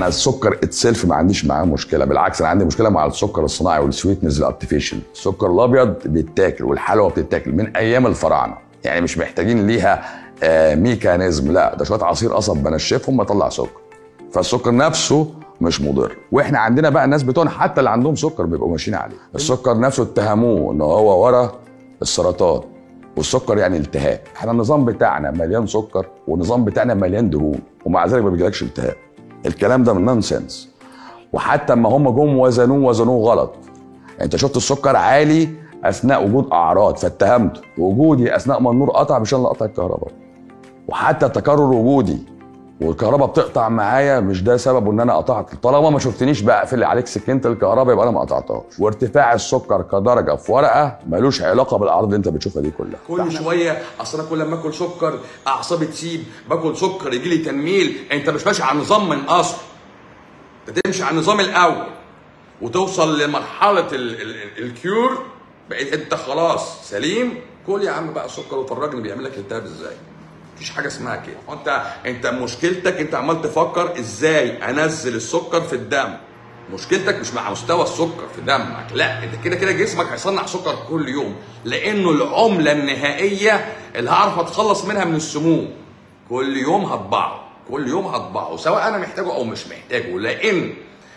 انا السكر اتسلف ما عنديش معاه مشكله بالعكس انا عندي مشكله مع السكر الصناعي والسويتنس الارتفيشال السكر الابيض بيتاكل والحلوى بتتاكل من ايام الفراعنه يعني مش محتاجين ليها آه ميكانيزم لا ده شويه عصير قصب بنشفهم بطلع سكر فالسكر نفسه مش مضر واحنا عندنا بقى الناس بتوعنا حتى اللي عندهم سكر بيبقوا ماشيين عليه السكر نفسه اتهموه ان هو ورا السرطان والسكر يعني التهاب احنا النظام بتاعنا مليان سكر والنظام بتاعنا مليان دهون ومع ذلك ما بيجيلكش التهاب الكلام ده من نونسنس وحتى اما هم جم وزنوه وزنوه غلط انت شفت السكر عالي اثناء وجود اعراض فاتهمته وجودي اثناء ما النور قطع مش انا اللي قطع الكهرباء وحتى تكرر وجودي والكهرباء بتقطع معايا مش ده سببه ان انا قطعت طالما ما شفتنيش بقفل عليك سكينه الكهرباء يبقى انا ما قطعتهاش وارتفاع السكر كدرجه في ورقه ملوش علاقه بالاعراض اللي انت بتشوفها دي كلها كل شويه اصل انا كل ما اكل سكر اعصابي تسيب باكل سكر يجي لي تنميل انت مش ماشي على النظام من اصل انت تمشي على النظام الاول وتوصل لمرحله ال- ال- ال- الكيور بقيت انت خلاص سليم كل يا عم بقى سكر وفرجني بيعمل لك التهاب ازاي مفيش حاجه اسمها كده انت انت مشكلتك انت عمال تفكر ازاي انزل السكر في الدم مشكلتك مش مع مستوى السكر في دمك لا انت كده كده جسمك هيصنع سكر كل يوم لانه العمله النهائيه اللي هعرف اتخلص منها من السموم كل يوم هطبعه كل يوم هطبعه سواء انا محتاجه او مش محتاجه لان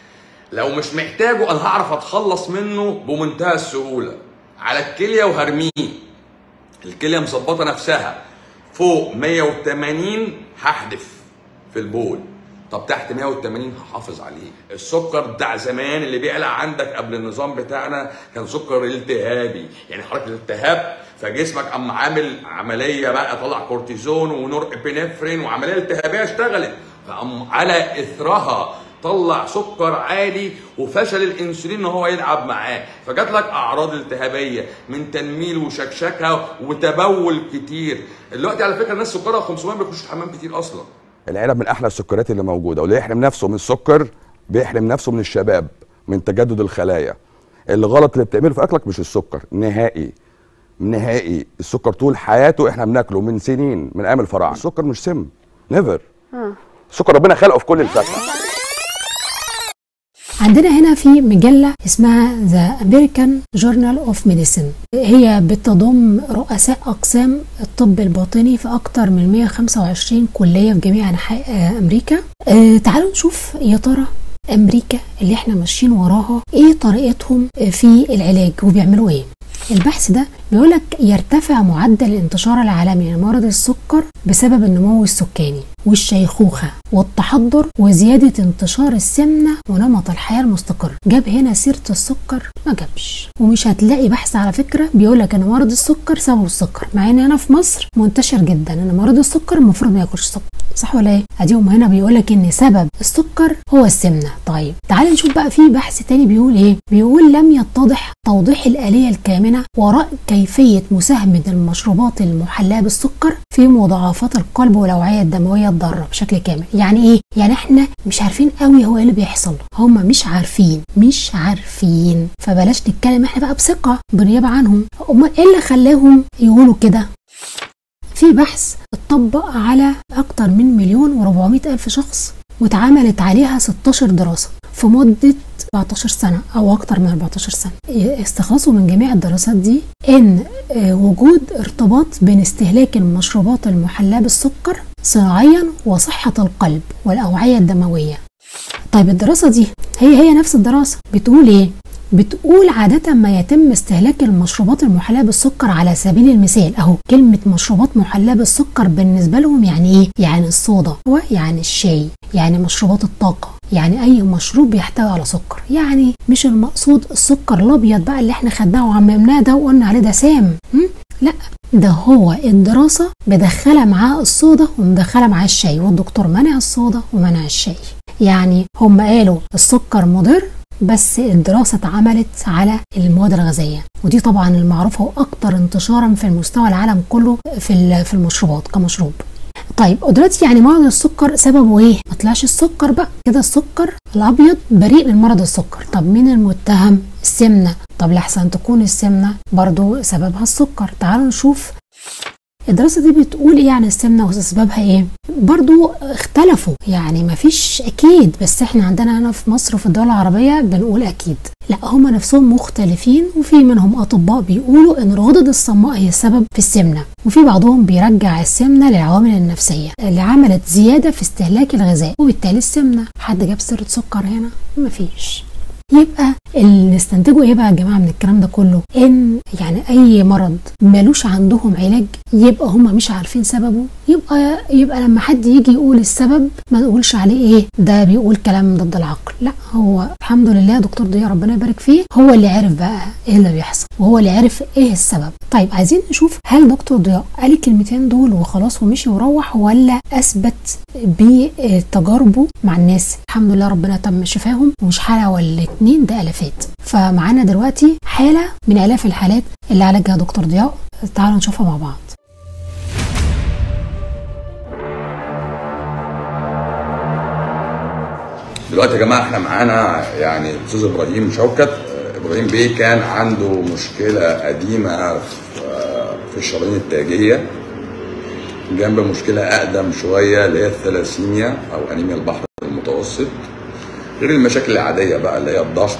لو مش محتاجه انا هعرف اتخلص منه بمنتهى السهوله على الكليه وهرميه الكليه مظبطه نفسها فوق 180 هحدف في البول طب تحت 180 هحافظ عليه السكر بتاع زمان اللي بيعلى عندك قبل النظام بتاعنا كان سكر التهابي يعني حركه الالتهاب فجسمك قام عامل عمليه بقى طلع كورتيزون ونور ابنفرين وعمليه التهابيه اشتغلت فقام على اثرها طلع سكر عالي وفشل الانسولين ان هو يلعب معاه فجات لك اعراض التهابيه من تنميل وشكشكه وتبول كتير دلوقتي على فكره الناس سكرها 500 ما بيخشوا الحمام كتير اصلا العنب من احلى السكريات اللي موجوده واللي يحرم نفسه من السكر بيحرم نفسه من الشباب من تجدد الخلايا اللي غلط اللي بتعمله في اكلك مش السكر نهائي نهائي السكر طول حياته احنا بناكله من سنين من ايام الفراعنه السكر مش سم نيفر السكر ربنا خلقه في كل الفاكهه عندنا هنا في مجلة اسمها ذا أمريكان جورنال اوف ميديسن هي بتضم رؤساء أقسام الطب الباطني في أكتر من 125 كلية في جميع أنحاء آه، أمريكا آه، تعالوا نشوف يا ترى أمريكا اللي احنا ماشيين وراها ايه طريقتهم في العلاج وبيعملوا ايه البحث ده بيقولك يرتفع معدل الانتشار العالمي لمرض السكر بسبب النمو السكاني والشيخوخة والتحضر وزيادة انتشار السمنة ونمط الحياة المستقر جاب هنا سيرة السكر ما جابش ومش هتلاقي بحث على فكرة بيقولك ان مرض السكر سببه السكر مع ان هنا في مصر منتشر جدا ان مرض السكر المفروض ما ياكلش سكر صح ولا ايه؟ اديهم هنا بيقولك ان سبب السكر هو السمنة طيب تعال نشوف بقى في بحث تاني بيقول ايه؟ بيقول لم يتضح توضيح الآلية الكامنة وراء كيفية مساهمة المشروبات المحلاة بالسكر في مضاعفات القلب والأوعية الدموية الضارة بشكل كامل يعني ايه؟ يعني احنا مش عارفين قوي هو ايه اللي بيحصل هم مش عارفين مش عارفين فبلاش نتكلم احنا بقى بثقة بالنيابة عنهم امال ايه اللي خلاهم يقولوا كده في بحث اتطبق على أكتر من مليون و400 ألف شخص واتعملت عليها 16 دراسة في مدة 14 سنة أو أكتر من 14 سنة استخلصوا من جميع الدراسات دي إن آه، وجود ارتباط بين استهلاك المشروبات المحلاة بالسكر صناعيا وصحة القلب والأوعية الدموية طيب الدراسة دي هي هي نفس الدراسة بتقول ايه؟ بتقول عادة ما يتم استهلاك المشروبات المحلاة بالسكر على سبيل المثال اهو كلمة مشروبات محلاة بالسكر بالنسبة لهم يعني ايه؟ يعني الصودا ويعني الشاي يعني مشروبات الطاقة يعني اي مشروب بيحتوي على سكر يعني مش المقصود السكر الابيض بقى اللي احنا خدناه وعممناه ده وقلنا عليه ده سام م? لا ده هو الدراسة مدخلة معاه الصودا ومدخلة معاه الشاي والدكتور منع الصودا ومنع الشاي يعني هم قالوا السكر مضر بس الدراسة اتعملت على المواد الغازية ودي طبعا المعروفة وأكثر انتشارا في المستوى العالم كله في ال- في المشروبات كمشروب طيب ودلوقتي يعني مرض السكر سببه ايه؟ ما طلعش السكر بقى كده السكر الابيض بريء من مرض السكر طب مين المتهم؟ السمنه طب لحسن تكون السمنه برضو سببها السكر تعالوا نشوف الدراسة دي بتقول ايه عن السمنة واسبابها ايه برضو اختلفوا يعني مفيش اكيد بس احنا عندنا هنا في مصر وفي الدول العربية بنقول اكيد لا هما نفسهم مختلفين وفي منهم اطباء بيقولوا ان الغدد الصماء هي السبب في السمنة وفي بعضهم بيرجع السمنة للعوامل النفسية اللي عملت زيادة في استهلاك الغذاء وبالتالي السمنة حد جاب سيرة سكر هنا مفيش يبقى اللي نستنتجه ايه بقى يا جماعه من الكلام ده كله ان يعني اي مرض مالوش عندهم علاج يبقى هم مش عارفين سببه يبقى يبقى لما حد يجي يقول السبب ما نقولش عليه ايه ده بيقول كلام ضد العقل لا هو الحمد لله دكتور ضياء ربنا يبارك فيه هو اللي عرف بقى ايه اللي بيحصل وهو اللي عرف ايه السبب طيب عايزين نشوف هل دكتور ضياء قال الكلمتين دول وخلاص ومشي وروح ولا اثبت بتجاربه مع الناس الحمد لله ربنا تم شفاهم ومش حاله ولا اتنين ده الافات فمعانا دلوقتي حاله من الاف الحالات اللي عالجها دكتور ضياء تعالوا نشوفها مع بعض دلوقتي يا جماعه احنا معانا يعني الاستاذ ابراهيم شوكت آه، ابراهيم بيه كان عنده مشكله قديمه في آه، في الشرايين التاجيه جنب مشكله اقدم شويه اللي هي الثلاسيميا او انيميا البحر المتوسط غير المشاكل العاديه بقى اللي هي الضغط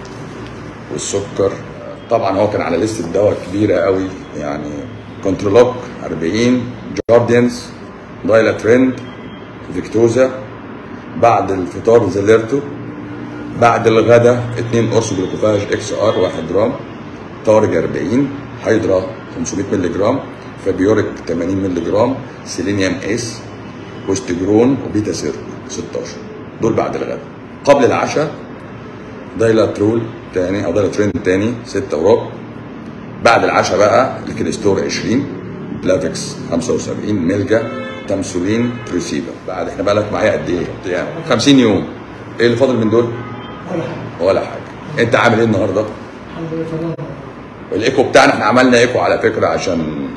والسكر طبعا هو كان على لسته دواء كبيره قوي يعني كنترولوك 40 جارديانز دايلاتريند فيكتوزا بعد الفطار زليرتو بعد الغداء 2 قرص جلوكوفاج اكس ار 1 جرام طارج 40 هيدرا 500 مللي جرام فابيوريك 80 مللي جرام سيلينيوم اس وستجرون وبيتا سير 16 دول بعد الغداء قبل العشاء دايلاترول تاني او دايلاترين تاني 6 وربع بعد العشاء بقى الكريستور 20 بلافكس 75 ملجا تامسولين تريسيبا بعد احنا بقى لك معايا قد ايه؟ يعني 50 يوم ايه اللي فاضل من دول؟ ولا حاجه ولا حاجه انت عامل ايه النهارده؟ الحمد لله تمام الايكو بتاعنا احنا عملنا ايكو على فكره عشان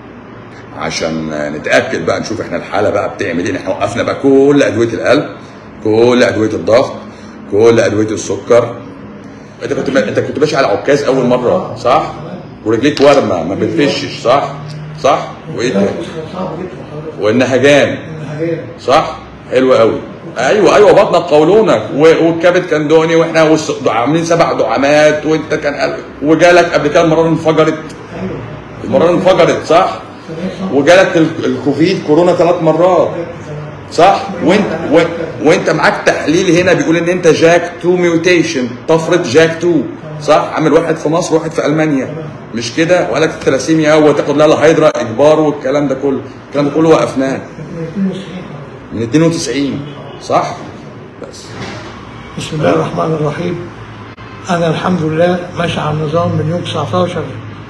عشان نتاكد بقى نشوف احنا الحاله بقى بتعمل ايه احنا وقفنا بقى كل ادويه القلب كل ادويه الضغط كل ادويه السكر انت كنت انت كنت ماشي على عكاز اول مره صح؟ ورجليك ورمه ما بتفشش صح؟ صح؟ وايه تاني؟ كان صعب جدا حضرتك والنهجان النهجان صح؟ حلو قوي ايوه ايوه بطنك قولونك و- والكبد كان دهني واحنا والس- عاملين سبع دعامات وانت كان قلب وجالك قبل كده المراره انفجرت ايوه المراره انفجرت صح؟ صحيح صح وجالك ال- الكوفيد كورونا ثلاث مرات صح وانت وانت, وانت معاك تحليل هنا بيقول ان انت جاك 2 ميوتيشن طفره جاك 2 صح عامل واحد في مصر وواحد في المانيا مش كده وقالك الثلاسيميا وتاخد لها الهيدرا اجبار والكلام ده كله الكلام ده كله وقفناه الاثنين صحيح من 92 صح بس بسم الله الرحمن الرحيم انا الحمد لله ماشي على النظام من يوم 19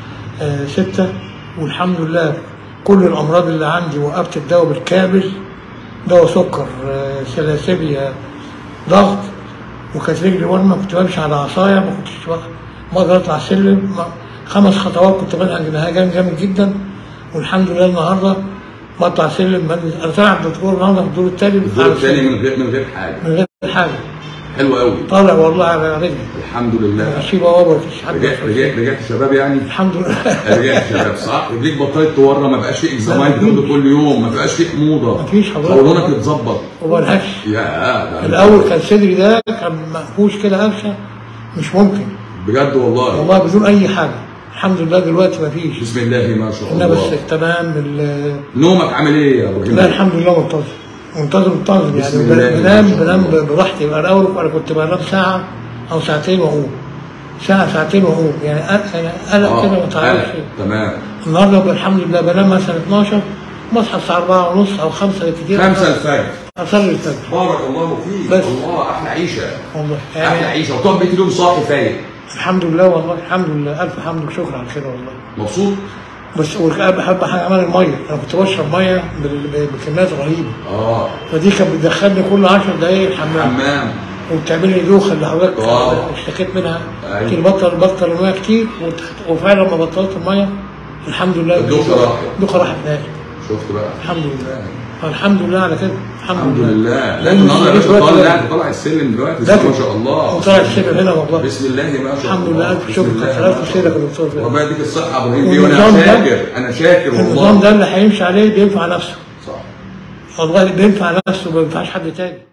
آه 6 والحمد لله كل الامراض اللي عندي وقفت الدواء بالكامل دواء سكر آه سلاسليا ضغط وكانت رجلي ورمه كنت بمشي على عصايه ما كنتش واخد- ما اقدر اطلع السلم ما- خمس خطوات كنت بنهج نهجان جامد جدا والحمد لله النهارده بطلع سلم بنزل- انا طالع الدكتور النهارده في الدور الثاني الدور الثاني من غير من غير حاجه من غير حاجه حلو قوي طالع والله على رجلي الحمد لله ماشي بابا مفيش حد رجعت رجعت رجعت شباب يعني الحمد لله رجعت شباب صح رجليك بطلت تورم ما بقاش فيه اكزامايت جنب كل يوم ما بقاش فيه حموضه مفيش حضرتك. قولونك اتظبط وملهاش يا ده الاول كان صدري ده كان مقفوش كده قفشه مش ممكن بجد والله والله بدون اي حاجه الحمد لله دلوقتي مفيش بسم الله ما شاء انا بس الله تمام ال- نومك عامل ايه يا ابو لا جميل الحمد لله منتظم منتظم منتظم بسم يعني الله. بنام بنام براحتي يبقى الاول انا كنت بنام ساعه او ساعتين واقوم ساعه ساعتين واقوم يعني أ- يعني قلق كده ما تعرفش آه، تمام النهارده بقى الحمد لله بنام مثلا 12 بصحى الساعه 4 ونص او 5 بالكتير خمسة الفجر اصلي الفجر بارك الله فيك بس. الله احلى عيشه والله احلى يعني عيشه وتقعد بيت اليوم صاحي فايق الحمد لله والله الحمد لله الف حمد وشكر على كده والله مبسوط بس والكلام بحب حاجه عمل الميه انا كنت بشرب ميه بال- بكميات رهيبه اه فدي كانت بتدخلني كل 10 دقايق الحمام حمام وبتعمل لي دوخه اللي حضرتك آه. اشتكيت منها أيوة. قلت لي بطل بطل الميه كتير وت- وفعلا لما بطلت الميه الحمد لله الدوخة راحت. الدوخه راحت نهائي شفت بقى الحمد لله الحمد لله على كده الحمد لله لا لأن النهارده يا باشا الشريك طالع دلوقتي- لا طالع السلم دلوقتي بسم الله ما شاء الله وطلع السلم هنا والله بسم الله ما شاء الله الحمد لله الف بسم شكر الله خلاص ما شاء خيرك يا الله. دكتور فهمي. ربنا يديك الصحه يا ابراهيم بيه وانا والنظام ده- شاكر انا شاكر النظام والله ده اللي هيمشي عليه بينفع نفسه صح والله بينفع نفسه ما بينفعش حد تاني